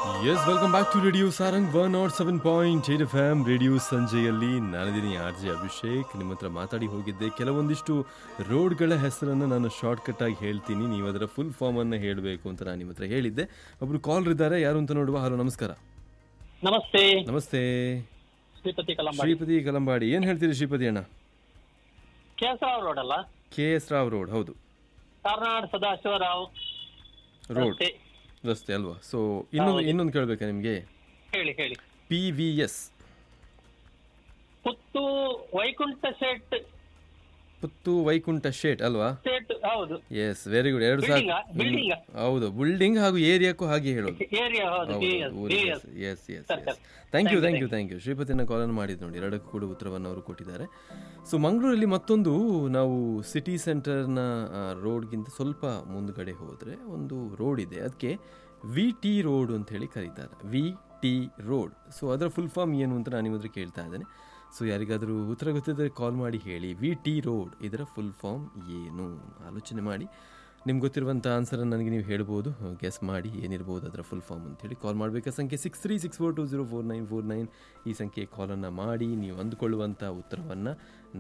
S welcome back to radio Sarang one nought seven point eight F M radio ಸಂಜೆಯಲ್ಲಿ ನಾನಿದ್ದೀನಿ R J Abhishek ನಿಮ್ಮ ಹತ್ರ ಮಾತಾಡಿ ಹೋಗಿದ್ದೆ ಕೆಲವೊಂದಿಷ್ಟು ರೋಡ್ಗಳ ಹೆಸರನ್ನು ನಾನು ಶಾರ್ಟ್ಕಟ್ ಆಗಿ ಹೇಳ್ತೀನಿ ನೀವು ಅದರ ಫುಲ್ ಫಾರ್ಮನ್ನು ಹೇಳಬೇಕು ಅಂತ ನಾನು ನಿಮ್ಮ ಹತ್ರ ಹೇಳಿದ್ದೆ ಒಬ್ರು ಕಾಲ್ ಇದ್ದಾರೆ ಯಾರು ಅಂತ ನೋಡುವ ಹಲೋ ನಮಸ್ಕಾರ ನಮಸ್ತೆ ನಮಸ್ತೆ ಶ್ರೀಪತಿ ಕಲಂಬಾಡಿ ಶ್ರೀಪತಿ ಕಲಂಬಾಡಿ ಏನು ಹೇಳ್ತೀರಿ ಶ್ರೀಪತಿ ಅಣ್ಣ ಕೇಸರಾವ್ ರೋಡ್ ಅಲ್ಲ ಕೆ ಎಸ್ ರಾವ್ ರೋಡ್ ಹೌದು ಕಾರ್ನಾಡ್ ಸದಾಶಿವರಾವ್ ರೋಡ್ ರಸ್ತೆ. ರಸ್ತೆ ಅಲ್ವಾ ಸೊ ಇನ್ನೊಂದು ಇನ್ನೊಂದು ಕೇಳಬೇಕಾ ನಿಮಗೆ ಹೇಳಿ ಹೇಳಿ P V S Puttu Vaikuntha Shet Puttu Vaikuntha Shet ಅಲ್ವಾ ಶೆಟ್ ಹೌದು ಎಸ್ ವೆರಿ ಗುಡ್ ಎರಡು Building ಆ? ಸಾಕು Building ಆ? ಹೌದು ಬಿಲ್ಡಿಂಗ್ ಹಾಗೂ ಏರಿಯಾಕ್ಕೂ ಹಾಗೆ ಹೇಳೋದು ಏರಿಯಾ ಹೌದು B S B S S S S thank you thank you thank you ಶ್ರೀಪತಿನ ಕಾಲನ್ನು ಮಾಡಿದ್ದು ನೋಡಿ ಎರಡಕ್ಕೂ ಕೂಡ ಉತ್ತರವನ್ನು ಅವರು ಕೊಟ್ಟಿದ್ದಾರೆ ಸೊ ಮಂಗಳೂರಲ್ಲಿ ಮತ್ತೊಂದು ನಾವು ಸಿಟಿ ಸೆಂಟರ್ನ ರೋಡ್ಗಿಂತ ಸ್ವಲ್ಪ ಮುಂದ್ಗಡೆ ಹೋದರೆ ಒಂದು ರೋಡ್ ಇದೆ ಅದಕ್ಕೆ ವಿ ಟಿ ರೋಡ್ ಅಂತ ಹೇಳಿ ಕರೀತಾರೆ ವಿ ಟಿ ರೋಡ್ ಸೊ ಅದರ ಫುಲ್ ಫಾರ್ಮ್ ಏನು ಅಂತ ನಾನು ನಿಮ್ಮ ಹತ್ರ ಕೇಳ್ತಾ ಇದ್ದೇನೆ ಸೊ ಯಾರಿಗಾದರೂ ಉತ್ತರ ಗೊತ್ತಿದ್ದರೆ ಕಾಲ್ ಮಾಡಿ ಹೇಳಿ ವಿ ಟಿ ರೋಡ್ ಇದರ ಫುಲ್ ಫಾರ್ಮ್ ಏನು ಆಲೋಚನೆ ಮಾಡಿ ನಿಮ್ಗೆ ಗೊತ್ತಿರುವಂಥ ಆನ್ಸರನ್ನು ನನಗೆ ನೀವು ಹೇಳ್ಬೋದು ಗೆಸ್ ಮಾಡಿ ಏನಿರ್ಬೋದು ಅದರ ಫುಲ್ ಫಾರ್ಮ್ ಅಂತೇಳಿ ಕಾಲ್ ಮಾಡಬೇಕಾ ಸಂಖ್ಯೆ six three six four two zero four nine four nine ಈ ಸಂಖ್ಯೆ ಕಾಲನ್ನು ಮಾಡಿ ನೀವು ಅಂದುಕೊಳ್ಳುವಂಥ ಉತ್ತರವನ್ನು